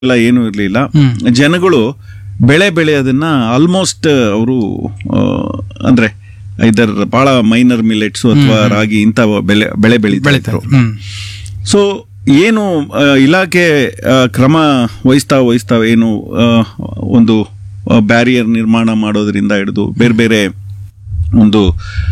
ಎಲ್ಲ ಏನೂ ಇರಲಿಲ್ಲ ಹ್ಮ್. ಜನಗಳು ಬೆಳೆ ಬೆಳೆಯೋದನ್ನ ಆಲ್ಮೋಸ್ಟ್ ಅವರು ಅಂದ್ರೆ ಇದರ ಬಹಳ ಮೈನರ್ ಮಿಲೆಟ್ಸ್ ಅಥವಾ ರಾಗಿ ಇಂಥ ಬೆಳೆ ಬೆಳೆ ಬೆಳೀತಾ ಬೆಳೀತಾ ಇದ್ರು ಇದ್ರು. ಹ್ಮ್ ಸೊ ಏನು ಆ, ಇಲಾಖೆ ಆ, ಕ್ರಮ ವಹಿಸ್ತಾ ವಹಿಸ್ತಾ ಏನು ಆ, ಒಂದು ಬ್ಯಾರಿಯರ್ ನಿರ್ಮಾಣ ಮಾಡೋದ್ರಿಂದ ಹಿಡಿದು ಬೇರೆ ಬೇರೆ ಒಂದು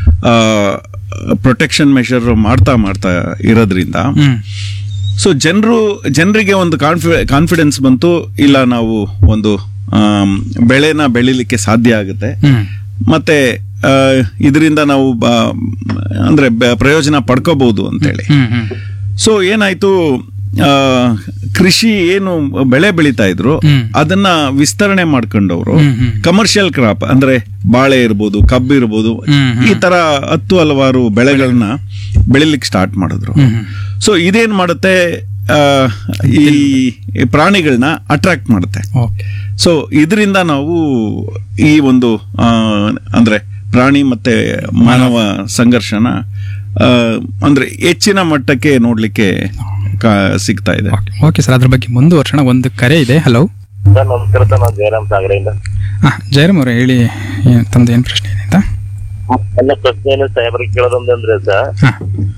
ಪ್ರೊಟೆಕ್ಷನ್ ಮೆಷರ್ ಮಾಡ್ತಾ ಮಾಡ್ತಾ ಇರೋದ್ರಿಂದ ಹ್ಮ್ ಸೊ ಜನರು ಜನರಿಗೆ ಒಂದು ಕಾನ್ಫಿ ಕಾನ್ಫಿಡೆನ್ಸ್ ಬಂತು ಇಲ್ಲ ನಾವು ಒಂದು ಆಮ್, ಬೆಳೆನ ಬೆಳಿಲಿಕ್ಕೆ ಸಾಧ್ಯ ಆಗುತ್ತೆ ಹ್ಮ್ ಮತ್ತೆ ಇದರಿಂದ ನಾವು ಬ- ಅಂದ್ರೆ ಬ- ಪ್ರಯೋಜನ ಪಡ್ಕೋಬಹುದು ಅಂತೇಳಿ ಹ್ಮ್ ಹ್ಮ್ ಸೊ ಏನಾಯ್ತು ಆ, ಕೃಷಿ ಏನು ಬೆಳೆ ಬೆಳೀತಾ ಇದ್ರು ಹ್ಮ್. ಅದನ್ನ ವಿಸ್ತರಣೆ ಮಾಡ್ಕೊಂಡವ್ರು ಹ್ಮ್, ಹ್ಮ್. ಕಮರ್ಷಿಯಲ್ ಕ್ರಾಪ್ ಅಂದ್ರೆ ಬಾಳೆ ಇರ್ಬೋದು ಕಬ್ಬು ಇರ್ಬೋದು ಹ್ಮ್, ಹ್ಮ್. ಈ ತರ ಹತ್ತು ಹಲವಾರು ಬೆಳೆಗಳನ್ನ ಬೆಳಿಲಿಕ್ಕೆ ಸ್ಟಾರ್ಟ್ ಮಾಡಿದ್ರು ಹ್ಮ್ ಹ್ಮ್ ಸೊ ಇದೇನ್ ಮಾಡುತ್ತೆ ಆ, ಈ ಪ್ರಾಣಿಗಳನ್ನ ಅಟ್ರಾಕ್ಟ್ ಮಾಡುತ್ತೆ ಓಕೆ ಸೊ ಇದರಿಂದ ನಾವು ಈ ಒಂದು ಆ, ಅಂದ್ರೆ ಪ್ರಾಣಿ ಮತ್ತೆ ಮಾನವ ಸಂಘರ್ಷನ ಆ, ಅಂದ್ರೆ ಹೆಚ್ಚಿನ ಮಟ್ಟಕ್ಕೆ ನೋಡ್ಲಿಕ್ಕೆ ಕಾ- ಸಿಗ್ತಾ ಇದೆ ಓಕೆ ಓಕೆ ಸರ್ ಅದ್ರ ಬಗ್ಗೆ ಮುಂದುವರ್ಸೋಣ ಒಂದು ಕರೆ ಇದೆ ಹಲೋ ಸರ್ ನಮಸ್ಕಾರ ಸರ್ ನಾನು ಜಯರಾಮ್ ಸಾಗರೆಯಿಂದ ಹಾಂ ಜಯರಾಮ್ ಅವರೇ ಹೇಳಿ ಏನ್- ತಮ್ದು ಏನು ಪ್ರಶ್ನೆ ಇದೆ ಅಂತ ನನ್ನ ಪ್ರಶ್ನೆ ಏನು ಸಾಹೇಬ್ರಿಗೆ ಕೇಳೋದೊಂದಂದ್ರೆ ಸರ್ ಹಾಂ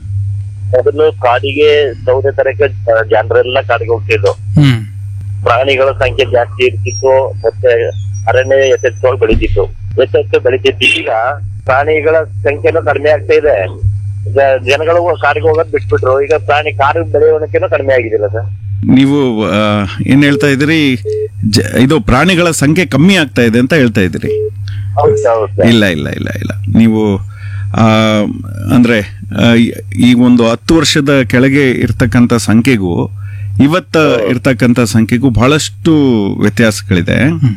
ಮೊದಲು ಕಾಡಿಗೆ ಸೌದೆ ತರಕ್ಕೆ ಜ- ಜನರೆಲ್ಲ ಕಾಡಿಗೆ ಹೋಗ್ತಿದ್ರು ಹ್ಞೂ ಪ್ರಾಣಿಗಳ ಸಂಖ್ಯೆ ಜಾಸ್ತಿ ಇರ್ತಿತ್ತು ಮತ್ತೆ ಅರಣ್ಯ ಯಥೇಚ್ಛವಾಗಿ ಬೆಳಿತಿತ್ತು ಯಥೇಚ್ಛ ಬೆಳಿತಿತ್ತು ಈಗ ಪ್ರಾಣಿಗಳ ಸಂಖ್ಯೆನೂ ಕಡಿಮೆ ಆಗ್ತಾ ಇದೆ ಜ- ಜನಗಳು ಕಾಡಿಗೆ ಹೋಗೋದ್ ಬಿಟ್ಬಿಟ್ರು ಈಗ ಪ್ರಾಣಿ ಕಾಡು ಬೆಳೆಯೋಣಕ್ಕೆನೂ ಕಡಿಮೆ ಆಗಿದಿಲ್ಲ ಸರ್ ನೀವು ಆ, ಏನ್ ಹೇಳ್ತಾ ಇದ್ದೀರಿ ಜ- ಇದು ಪ್ರಾಣಿಗಳ ಸಂಖ್ಯೆ ಕಮ್ಮಿ ಆಗ್ತಾ ಇದೆ ಅಂತ ಹೇಳ್ತಾ ಇದ್ದೀರಿ ಹೌದು ಹೌದು ಸರ್ ಇಲ್ಲ ಇಲ್ಲ ಇಲ್ಲ ಇಲ್ಲ ನೀವು ಆ, ಅಂದ್ರೆ ಆ, ಈ- ಈ ಒಂದು ಹತ್ತು ವರ್ಷದ ಕೆಳಗೆ ಇರ್ತಕ್ಕಂಥ ಸಂಖ್ಯೆಗೂ ಇವತ್ತ ಇರ್ತಕ್ಕಂಥ ಸಂಖ್ಯೆಗೂ ಬಹಳಷ್ಟು ವ್ಯತ್ಯಾಸಗಳಿದೆ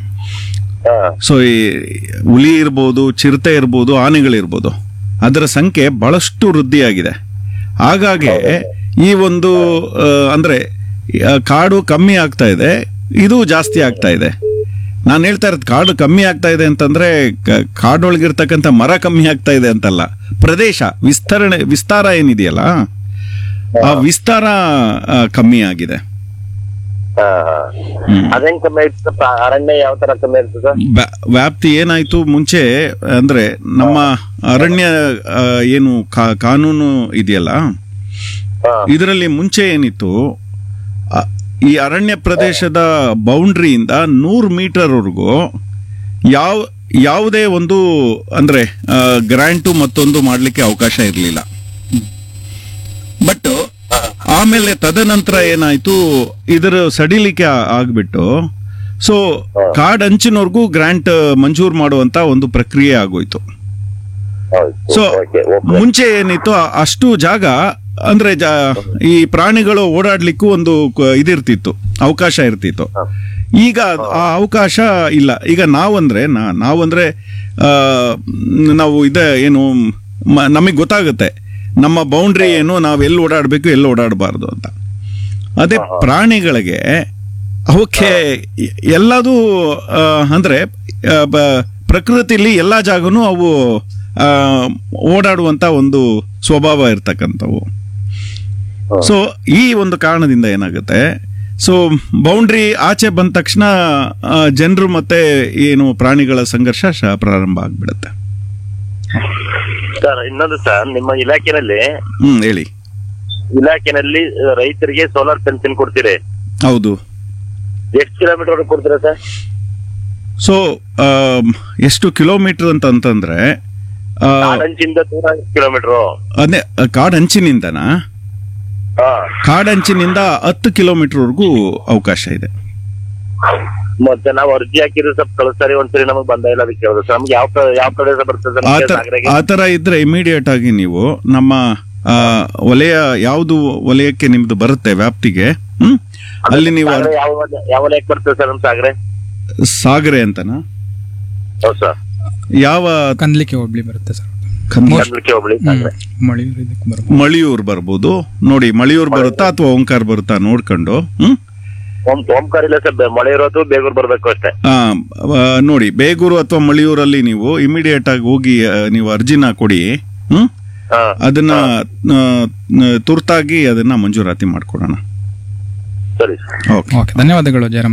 ಹಾ ಸೊ ಈ ಹುಲಿ ಇರ್ಬೋದು ಚಿರತೆ ಇರ್ಬೋದು ಆನೆಗಳಿರ್ಬೋದು ಅದರ ಸಂಖ್ಯೆ ಬಹಳಷ್ಟು ವೃದ್ಧಿಯಾಗಿದೆ ಹಾಗಾಗಿ ಈ ಒಂದು ಆ, ಅಂದ್ರೆ ಆ, ಕಾಡು ಕಮ್ಮಿ ಆಗ್ತಾ ಇದೆ ಇದು ಜಾಸ್ತಿ ಆಗ್ತಾ ಇದೆ ನಾನು ಹೇಳ್ತಾ ಇರೋದು ಕಾಡು ಕಮ್ಮಿ ಆಗ್ತಾ ಇದೆ ಅಂತಂದ್ರೆ ಕ- ಕಾಡೊಳಗಿರ್ತಕ್ಕಂಥ ಮರ ಕಮ್ಮಿ ಆಗ್ತಾ ಇದೆ ಅಂತಲ್ಲ ಪ್ರದೇಶ ವಿಸ್ತರಣೆ ವಿಸ್ತಾರ ಏನಿದೆಯಲ್ಲ ಆ ವಿಸ್ತಾರ ಆ, ಕಮ್ಮಿ ಆಗಿದೆ ಹಾ ಹಾ ಅದೇನ್ ಕಮ್ಮಿ ಆಯ್ತು ಸರ್ ಅರಣ್ಯ ಯಾವ ತರ ಕಮ್ಮಿ ಆಯ್ತು ಸರ್ ವ್ಯಾ- ವ್ಯಾಪ್ತಿ ಏನಾಯ್ತು ಮುಂಚೆ ಅಂದ್ರೆ ನಮ್ಮ ಅರಣ್ಯ ಆ, ಏನು ಕಾ- ಕಾನೂನು ಇದೆಯಲ್ಲ ಹಾ ಇದರಲ್ಲಿ ಮುಂಚೆ ಏನಿತ್ತು ಆ, ಈ ಅರಣ್ಯ ಪ್ರದೇಶದ ಬೌಂಡ್ರಿಯಿಂದ ನೂರು ಮೀಟರ್ವರೆಗೂ ಯಾವ ಯಾವುದೇ ಒಂದು ಅಂದ್ರೆ ಗ್ರ್ಯಾಂಟು ಮತ್ತೊಂದು ಮಾಡಲಿಕ್ಕೆ ಅವಕಾಶ ಇರಲಿಲ್ಲ ಬಟ್ ಆಮೇಲೆ ತದನಂತರ ಏನಾಯ್ತು ಇದರ ಸಡಿಲಿಕೆ ಆ- ಆಗ್ಬಿಟ್ಟು ಸೊ ಕಾಡಂಚಿನವರೆಗೂ ಗ್ರಾಂಟ್ ಮಂಜೂರು ಮಾಡುವಂತ ಒಂದು ಪ್ರಕ್ರಿಯೆ ಆಗೋಯ್ತು ಹೌದು ಸೊ ಓಕೆ ಓಕೆ ಮುಂಚೆ ಏನಿತ್ತು ಆ- ಅಷ್ಟು ಜಾಗ ಅಂದ್ರೆ ಜಾ- ಈ ಪ್ರಾಣಿಗಳು ಓಡಾಡ್ಲಿಕ್ಕೂ ಒಂದು ಕ- ಇದಿರ್ತಿತ್ತು ಅವಕಾಶ ಇರ್ತಿತ್ತು ಈಗ ಆ ಅವಕಾಶ ಇಲ್ಲ ಈಗ ನಾವಂದ್ರೆ ನಾ- ನಾವಂದ್ರೆ ಆ, ನಾವು ಇದೆ ಏನು ನಮಗೆ ಗೊತ್ತಾಗುತ್ತೆ ನಮ್ಮ ಬೌಂಡ್ರಿ ಏನು ನಾವು ಎಲ್ಲಿ ಓಡಾಡಬೇಕು ಎಲ್ಲಿ ಓಡಾಡಬಾರ್ದು ಅಂತ ಅದೇ ಪ್ರಾಣಿಗಳಿಗೆ ಅವಕ್ಕೆ ಎ- ಎಲ್ಲದೂ ಆ, ಅಂದ್ರೆ ಆ, ಬ- ಪ್ರಕೃತಿಲಿ ಎಲ್ಲಾ ಜಾಗನೂ ಅವು ಆ, ಓಡಾಡುವಂತ ಒಂದು ಸ್ವಭಾವ ಇರ್ತಕ್ಕಂಥವು ಸೊ ಈ ಒಂದು ಕಾರಣದಿಂದ ಏನಾಗುತ್ತೆ ಸೊ ಬೌಂಡ್ರಿ ಆಚೆ ಬಂದ ತಕ್ಷಣ ಜನರು ಮತ್ತೆ ಏನು ಪ್ರಾಣಿಗಳ ಸಂಘರ್ಷ ಶ- ಪ್ರಾರಂಭ ಆಗ್ಬಿಡುತ್ತೆ ಸರ್ ಇನ್ನೊಂದು ಸರ್ ನಿಮ್ಮ ಇಲಾಖೆನಲ್ಲಿ ಹ್ಮ್ ಹೇಳಿ ಇಲಾಖೆನಲ್ಲಿ ಆ, ರೈತರಿಗೆ ಸೋಲಾರ್ ಪೆನ್ಷನ್ ಕೊಡ್ತೀರಿ ಹೌದು ಎಷ್ಟು ಕಿಲೋಮೀಟರ್ ಕೊಡ್ತೀರಾ ಸರ್ ಸೊ ಎಷ್ಟು ಕಿಲೋಮೀಟರ್ ಅಂತ ಅಂತಂದ್ರೆ ಆ, ಕಾಡಂಚಿಂದ ದೂರ ಕಿಲೋಮೀಟರ್ ಅದೇ ಕಾಡಂಚಿನಿಂದನಾ ಹಾ ಕಾಡಂಚಿನಿಂದ ಹತ್ತು ಕಿಲೋಮೀಟರ್ವರೆಗೂ ಅವಕಾಶ ಇದೆ ಮತ್ತೆ ನಾವು ಅರ್ಜಿ ಹಾಕಿದ್ರೆ ಸ್ವಲ್ಪ ಕಳಿಸ್ತಾರೆ ಒಂದ್ಸರಿ ನಮಗೆ ಬಂದ ಇಲ್ಲ ಅದಕ್ಕೆ ಕೇಳಿದ್ರು ಸರ್ ನಮ್ಗೆ ಯಾವ ಕ- ಯಾವ ಕಡೆ ಬರ್ತದೆ ಸರ್ ಆ ನಮ್ಗೆ ತರ ಸಾಗರಗೆ? ಆ ತರ ಇದ್ರೆ ಇಮಿಡಿಯೇಟ್ ಆಗಿ ನೀವು ನಮ್ಮ ಆ, ವಲಯ ಯಾವುದು ವಲಯಕ್ಕೆ ನಿಮ್ದು ಬರುತ್ತೆ ವ್ಯಾಪ್ತಿಗೆ ಹ್ಮ್ ಅಲ್ಲಿ ನೀವು ಸಾಗರ ಯಾವ ವಲ- ಯಾವ ವಲಯಕ್ಕೆ ಬರ್ತದೆ ಸರ್ ನಮ್ ಸಾಗರೆ ಸಾಗರೆ ಅಂತನಾ ಹೌದು ಸರ್ ಯಾವ ಕಂದ್ಲಿಕ್ಕೆ ಹೋಗ್ಲಿ ಬರುತ್ತೆ ಸರ್ ಕಂದ- ಕರ್ನಾಟಕ ಹೋಬಳಿ ಸಾಗರೆ ಮಳೆಯೂರು ಇದಕ್ಕೆ ಬರ್ಬೋದು ಮಳಿಯೂರ್ ಬರ್ಬೋದು ನೋಡಿ ಮಳಿಯೂರ್ ಬರುತ್ತಾ ಅಥವಾ ಓಂಕಾರ ಬರುತ್ತಾ ನೋಡ್ಕೊಂಡು ಹ್ಮ್ ಓಂ ಓಂಕಾರ ಇಲ್ಲ ಸರ್ ಬೆ- ಮಳೆ ಇರೋದು ಬೇಗೂರ್ ಬರ್ಬೇಕು ಅಷ್ಟೇ ಆ, ಆ, ನೋಡಿ ಬೇಗೂರು ಅಥವಾ ಮಳಿಯೂರಲ್ಲಿ ನೀವು ಇಮಿಡಿಯೇಟ್ ಆಗಿ ಹೋಗಿ ಆ, ನೀವು ಅರ್ಜಿನ ಕೊಡಿ ಹ್ಮ್ ಹಾ ಅದನ್ನ ಆ, ನ- ತುರ್ತಾಗಿ ಅದನ್ನ ಮಂಜೂರಾತಿ ಮಾಡ್ಕೊಡೋಣ ಸರಿ ಓಕೆ ಓಕೆ ಧನ್ಯವಾದಗಳು ಜಯರಾಮ್